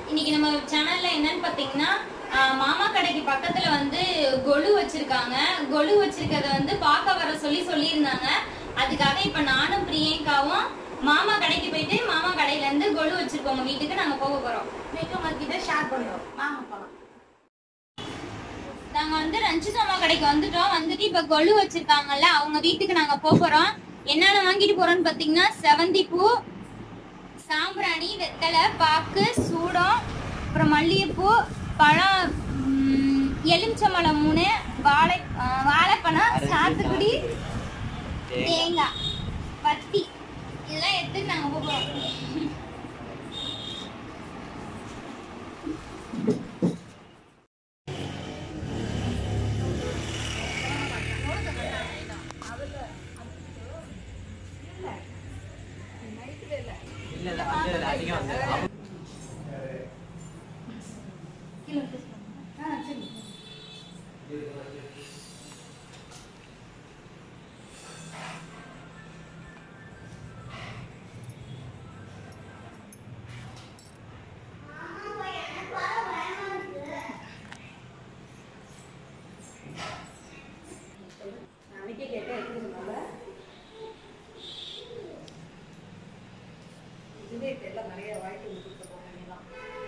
இன்னைக்கு நம்ம சேனல்ல என்னன்னு பாத்தீங்கன்னா ஆஹ், மாமா கடைக்கு பக்கத்துல வந்து கொலு வச்சிருக்காங்க கொலு வச்சிருக்கத வந்து பார்க்க வர சொல்லி சொல்லியிருந்தாங்க அதுக்காக இப்ப நானும் பிரியங்காவும் மாமா கடைக்கு போயிட்டு மாமா கடையில இருந்து கொலு வச்சிருக்கோம் வீட்டுக்கு நாங்க போக போறோம் மேக்கப் கிட்ட ஷேர் பண்றோம் வாங்க போலாம் நாங்க வந்து ரஞ்சித் மாமா கடைக்கு வந்துட்டோம் வந்துட்டு இப்ப கொலு வச்சிருக்காங்கல்ல அவங்க வீட்டுக்கு நாங்க போக போறோம் என்னென்ன வாங்கிட்டு போறோம்னு பாத்தீங்கன்னா செவந்தி பூ சாம்பிராணி வெத்தலை பாக்கு சூடம் அப்புறம் மல்லிகைப்பூ பழம் ம், எலுமிச்சம்பழம் மூணு வாழை ஆ, வாழைப்பழம் சாத்துக்குடி தேங்காய் பத்தி இதெல்லாம் எடுத்துட்டு நாங்க போக போறோம் இல்ல இல்ல அது அதிகம் வந்து நாளைக்கே கேட்டேன் எடுத்து சொன்னாங்க இதுவே தெரியல நிறைய வாய்ப்பு கொடுத்து போனீங்களாம்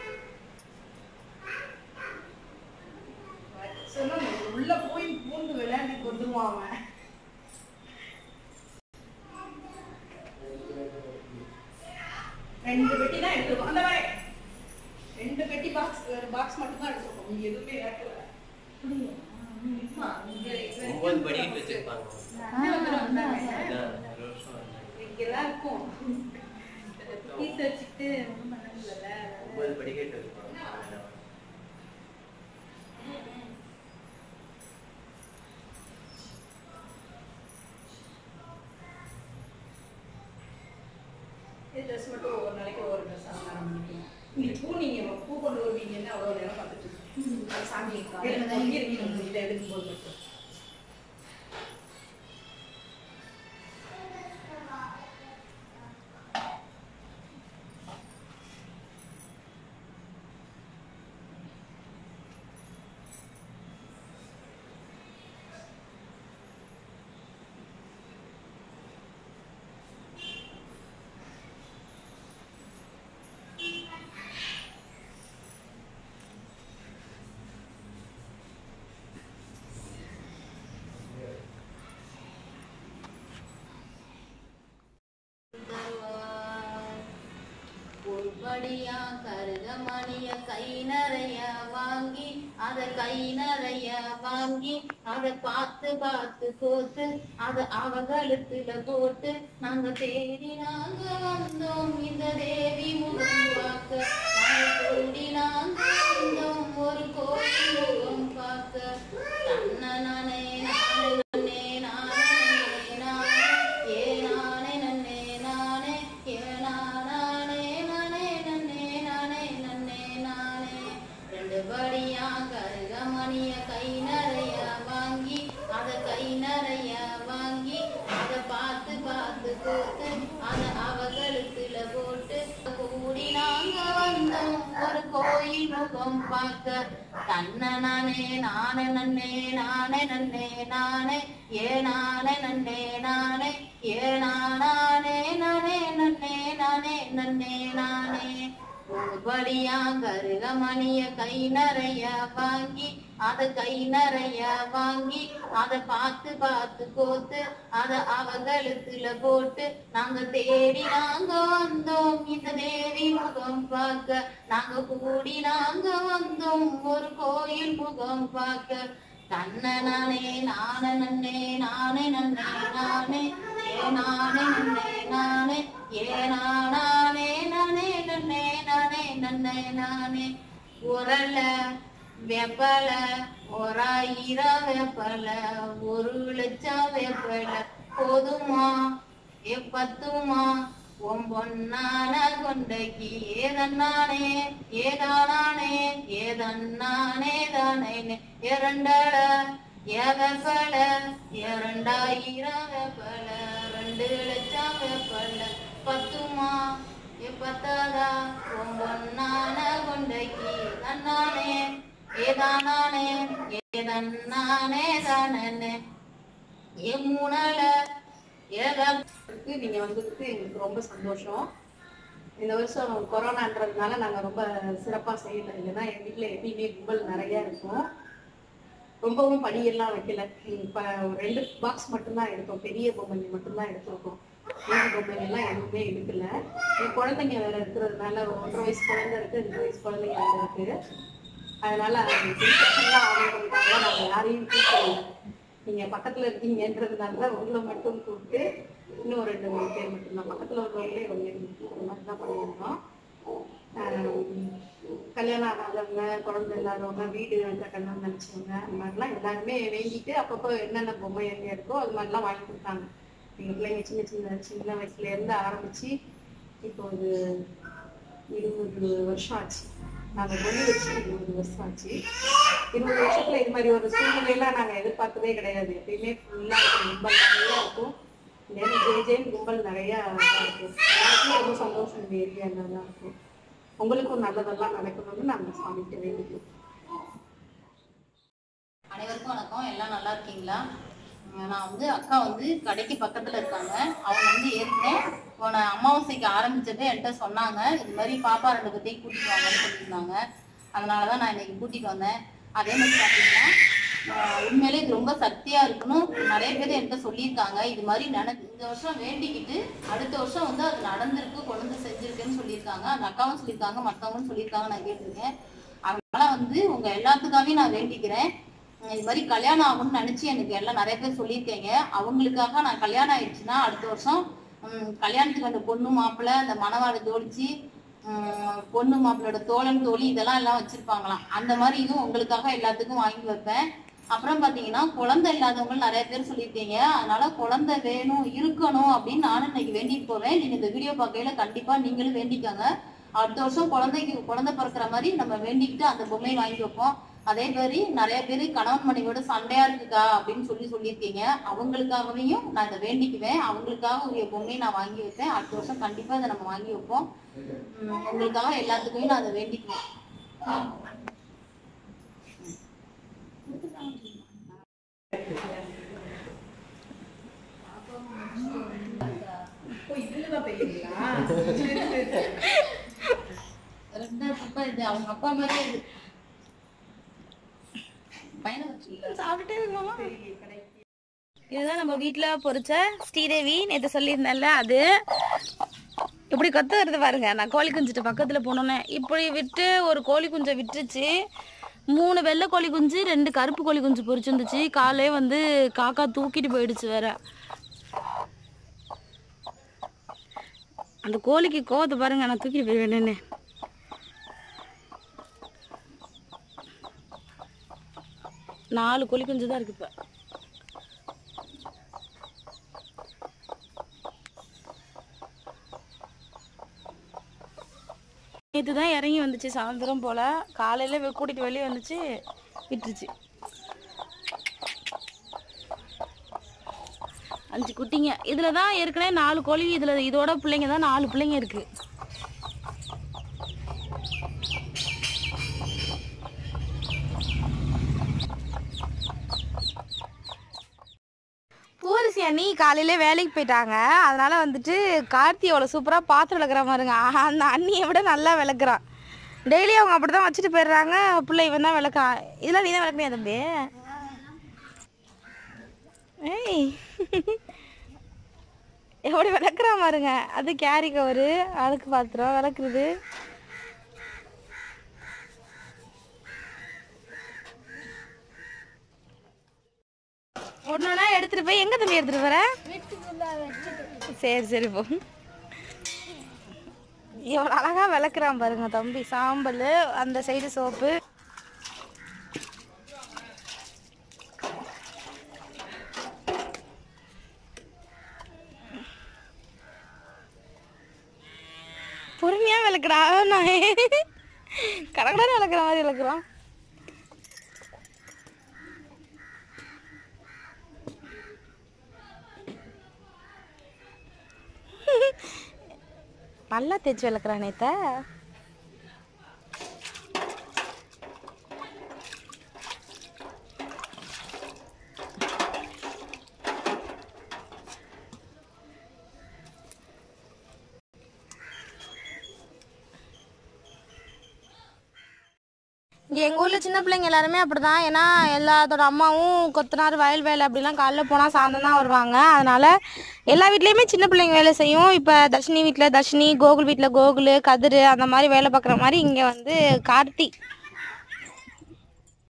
சொன்னாங்க உள்ள போய் பூந்து விளையாண்டு கொண்டுருவான் அவன் ரெண்டு பெட்டி தான் எடுத்துருக்கோம் அந்த மாதிரி ரெண்டு பெட்டி பாக்ஸ் பாக்ஸ் மட்டும் தான் எடுத்துருக்கோம் நீங்க எதுவுமே இறக்கல ஆமா, இங்க இது ஒன்பது படிக்கிட்டு வச்சிருப்பாங்க வந்தாங்க. அதான், ஒரு வருஷம் வந்து. இங்கெல்லாம் இருக்கும் பீஸ் வச்சுட்டு ஒன்றும் பண்ண முடியல ஒன்பது படிக்கட்டு வச்சிருப்பாங்க இது ட்ரெஸ் மட்டும் ஒவ்வொரு நாளைக்கு ஒவ்வொரு ட்ரெஸ் அலங்காரம் பண்ணிக்கலாம் இங்க பூ நீங்க பூ கொண்டு வருவீங்கன்னு அவ்வளோ நேரம் பார்த்துட்டு இருக்கேன். அது சாமி இருக்கீங்க உங்ககிட்ட எடுக்கும்போது மட்டும் பொற்படியா கருகமணிய கை நிறைய வாங்கி அத கை நிறைய வாங்கி அத பார்த்து பார்த்து கோத்து அத அவகழுத்துல போட்டு நாங்க தேடி நாங்க வந்தோம் இந்த தேவி முகம் பார்க்க நாங்க கூடி நாங்க வந்தோம் ஒரு கோயில் முகம் பார்க்க தன்னனே நானே நன்னே நானே நானே ஏ நானே நன்னே நானே ஏ நானே நானே நன்னே நானே நன்னே நானே ரெண்டு படியா கருகமணிய கை நிறைய வாங்கி அத கை நிறைய வாங்கி அத பார்த்து பார்த்து கோத்து அத அவ கழுத்துல போட்டு கூடி நாங்க வந்தோம் ஒரு கோயில் முகம் பார்க்க தன்ன நானே நானே நன்னே நானே நன்னே நானே ஏ நானே நன்னே நானே ஏ நானே நானே நன்னே நானே நன்னே நானே ஒருபடியா கருகமணிய கை நிறைய வாங்கி அத கை நிறைய வாங்கி அத பார்த்து பார்த்து கோத்து அத அவ கழுத்துல போட்டு நாங்க தேடி நாங்க வந்தோம் இந்த தேவி முகம் பார்க்க நாங்க கூடி நாங்க வந்தோம் ஒரு கோயில் முகம் பார்க்க தன்ன நானே நானே நன்னே நானே நன்னே நானே ஏ நானே நன்னே நானே ஏ நானே நானே நன்னே நானே நன்னே நானே உரல வெப்பல ஓராயிரம் வெப்பல ஒரு லட்சம் வெப்பல போதுமா ஏ பத்துமா உன் பொன்னான கொண்டைக்கு ஏதன்னானே ஏதானானே ஏதன்னானே தானே இரண்டட ஏவப்பல இரண்டாயிரம் வெப்பல ரெண்டு லட்சம் வெப்பல பத்துமா எப்பத்தாதா உன் பொன்னான கொண்டைக்கு ஏதன்னானே ஏதானானே ஏதன்னானே தானே எம்முனல ஏத இருக்கு. நீங்க வந்ததுக்கு எங்களுக்கு ரொம்ப சந்தோஷம் இந்த வருஷம் கொரோனான்றதுனால நாங்க ரொம்ப சிறப்பா செய்யல இல்லைன்னா எங்க வீட்டுல எப்பயுமே கும்பல் நிறைய இருக்கும் ரொம்பவும் படியெல்லாம் வைக்கல இப்ப ஒரு ரெண்டு பாக்ஸ் மட்டும்தான் எடுத்தோம் பெரிய பொம்மை மட்டும்தான் எடுத்திருக்கோம் மீதி பொம்மை எல்லாம் எதுவுமே எடுக்கல என் குழந்தைங்க வேற இருக்கிறதுனால ஒரு ஒன்றரை வயசு குழந்தை இருக்கு ரெண்டு வயசு குழந்தைங்க வேற இருக்கு அதனால இன்ஃபெக்ஷன்லாம் ஆகுறதுக்காக நாங்க யாரையும் கூப்பிடல நீங்க பக்கத்துல இருக்கீங்கன்றதுனால உங்களை மட்டும் கூப்பிட்டு இன்னும் ரெண்டு மூணு பேர் மட்டும்தான் பக்கத்துல உள்ளவங்களே ஒண்ணு இந்த மாதிரி தான் பண்ணியிருந்தோம் ஆஹ் கல்யாணம் ஆகாதவங்க குழந்தை இல்லாதவங்க வீடு கட்டணும்னு நினைச்சவங்க அந்த மாதிரிலாம் எல்லாருமே வேண்டிட்டு அப்பப்போ என்னென்ன பொம்மை எங்க இருக்கோ அது மாதிரிலாம் வாங்கி கொடுத்தாங்க எங்க பிள்ளைங்க சின்ன சின்ன சின்ன வயசுல இருந்து ஆரம்பிச்சு இப்போ ஒரு இருபது வருஷம் ஆச்சு நாங்க கொண்டு வச்சு இருபது வருஷம் ஆச்சு இருபது வருஷத்துல இது மாதிரி ஒரு சூழ்நிலையெல்லாம் நாங்க எதிர்பார்க்கவே கிடையாது எப்பயுமே ஃபுல்லா கும்பல் நிறைய இருக்கும் நேரம் ஜெய் ஜெயின் கும்பல் நிறைய இதா இருக்கும் எல்லாருக்குமே ரொம்ப சந்தோஷம் இந்த ஏரியா நல்லா இருக்கும் உங்களுக்கும் நல்லதெல்லாம் நடக்கணும்னு நாங்க சாமிக்கு வேண்டிக்கிறோம் அனைவருக்கும் வணக்கம் எல்லாம் நல்லா இருக்கீங்களா உம் நான் வந்து அக்கா வந்து கடைக்கு பக்கத்துல இருக்காங்க அவங்க வந்து ஏற்கனவே போன அமாவாசைக்கு ஆரம்பிச்சப்பே என்கிட்ட சொன்னாங்க இது மாதிரி பாப்பா ரெண்டு பத்தியும் கூட்டிட்டு வாங்கன்னு சொல்லியிருந்தாங்க அதனாலதான் நான் இன்னைக்கு கூட்டிட்டு வந்தேன் அதே மாதிரி பாத்தீங்கன்னா ஆஹ் உண்மையிலே இது ரொம்ப சக்தியா இருக்கணும் நிறைய பேர் என்கிட்ட சொல்லியிருக்காங்க இது மாதிரி நட இந்த வருஷம் வேண்டிக்கிட்டு அடுத்த வருஷம் வந்து அது நடந்திருக்கு குழந்தை செஞ்சிருக்குன்னு சொல்லியிருக்காங்க அந்த அக்காவும் சொல்லியிருக்காங்க மற்றவங்களும் சொல்லியிருக்காங்க நான் கேட்டிருக்கேன் அதனால வந்து உங்க எல்லாத்துக்காகவே நான் வேண்டிக்கிறேன் உம் இது மாதிரி கல்யாணம் ஆகணும்னு நினைச்சு எனக்கு எல்லாம் நிறைய பேர் சொல்லியிருக்கீங்க அவங்களுக்காக நான் கல்யாணம் ஆயிடுச்சுன்னா அடுத்த வருஷம் உம் கல்யாணத்துக்கு அந்த பொண்ணு மாப்பிள்ளை அந்த மணவாளை ஜோடிச்சு உம் பொண்ணு மாப்பிள்ளையோட தோழன் தோழி இதெல்லாம் எல்லாம் வச்சிருப்பாங்களாம் அந்த மாதிரி இதுவும் உங்களுக்காக எல்லாத்துக்கும் வாங்கி வைப்பேன் அப்புறம் பாத்தீங்கன்னா குழந்தை இல்லாதவங்க நிறைய பேர் சொல்லியிருக்கீங்க அதனால குழந்தை வேணும் இருக்கணும் அப்படின்னு நானும் இன்னைக்கு வேண்டிட்டு போறேன் நீங்க இந்த வீடியோ பார்க்கையில கண்டிப்பா நீங்களும் வேண்டிக்கோங்க அடுத்த வருஷம் குழந்தைக்கு குழந்தை பிறக்கிற மாதிரி நம்ம வேண்டிக்கிட்டு அந்த பொம்மையை வாங்கி வைப்போம் அதே மாதிரி நிறைய பேர் கணவன் மனைவியோட சண்டையா இருக்குக்கா அப்படின்னு சொல்லி சொல்லியிருக்கீங்க அவங்களுக்காகவையும் நான் இதை வேண்டிக்குவேன் அவங்களுக்காக உரிய பொம்மையை நான் வாங்கி வைப்பேன் அடுத்த வருஷம் கண்டிப்பா இதை நம்ம வாங்கி வைப்போம் உம் உங்களுக்காக எல்லாத்துக்குமே நான் அதை வேண்டிக்குவேன் ஓ இதுலதான் பெய்யுங்களா ரெண்டாவது அப்பா இது அவங்க அப்பா மாதிரியே இது பையனை வச்சுக்கல சாப்பிட்டுட்டே இருக்கோமா இதுதான் நம்ம வீட்ல பொரிச்ச ஸ்ரீதேவி நேற்று சொல்லியிருந்தேன்ல அது இப்படி கொத்து வருது பாருங்க நான் கோழி குஞ்சுட்டு பக்கத்துல போனோன்னே இப்படி விட்டு ஒரு கோழி குஞ்சை விட்டுருச்சு மூணு வெள்ளை கோழி குஞ்சு ரெண்டு கருப்பு கோழி குஞ்சு பொரிச்சிருந்துச்சு காலே வந்து காக்கா தூக்கிட்டு போயிடுச்சு வேற அந்த கோழிக்கு கோவத்தை பாருங்க நான் தூக்கிட்டு போயிடுவேன்னு நாலு கோழி குஞ்சு தான் இருக்கு இப்போ நேற்று தான் இறங்கி வந்துச்சு சாயந்தரம் போல் காலையில் கூட்டிகிட்டு வெளியே வந்துச்சு விட்டுருச்சு அஞ்சு குட்டிங்க இதில் தான் ஏற்கனவே நாலு கோழி இதில் இதோட பிள்ளைங்க தான் நாலு பிள்ளைங்க இருக்குது பூரிசி அண்ணி காலையில வேலைக்கு போயிட்டாங்க அதனால வந்துட்டு கார்த்தி அவ்வளோ சூப்பராக பாத்திரம் விளக்குற மாதிரிங்க ஆஹா அந்த அண்ணியை விட நல்லா விளக்குறான் டெய்லி அவங்க அப்படி தான் வச்சுட்டு போயிடுறாங்க பிள்ளை இவன் தான் விளக்கான் இதெல்லாம் நீ தான் விளக்குனியா தம்பி ஏய் எப்படி விளக்குறா பாருங்க அது கேரி கவரு அழுக்கு பாத்திரம் விளக்குறது ஒன்னொன்னா எடுத்துட்டு போய் எங்க தம்பி எடுத்துட்டு போற சரி சரி போ எவ்வளோ அழகா விளக்குறான் பாருங்க தம்பி சாம்பல் அந்த சைடு சோப்பு பொறுமையா விளக்குறா நான் கடற்கடை விளக்குற மாதிரி விளக்குறான் நல்லா தேய்ச்சி விளக்குறான் நேத்த இங்கே எங்கள் ஊரில் சின்ன பிள்ளைங்க எல்லாருமே அப்படிதான் ஏன்னா எல்லாத்தோட அம்மாவும் கொத்தனார் வயல் வேலை அப்படிலாம் காலைல போனால் சாயந்தரம் தான் வருவாங்க அதனால எல்லா வீட்லேயுமே சின்ன பிள்ளைங்க வேலை செய்யும் இப்போ தர்ஷினி வீட்டில் தர்ஷினி கோகுல் வீட்டில் கோகுல் கதிர் அந்த மாதிரி வேலை பார்க்குற மாதிரி இங்கே வந்து கார்த்தி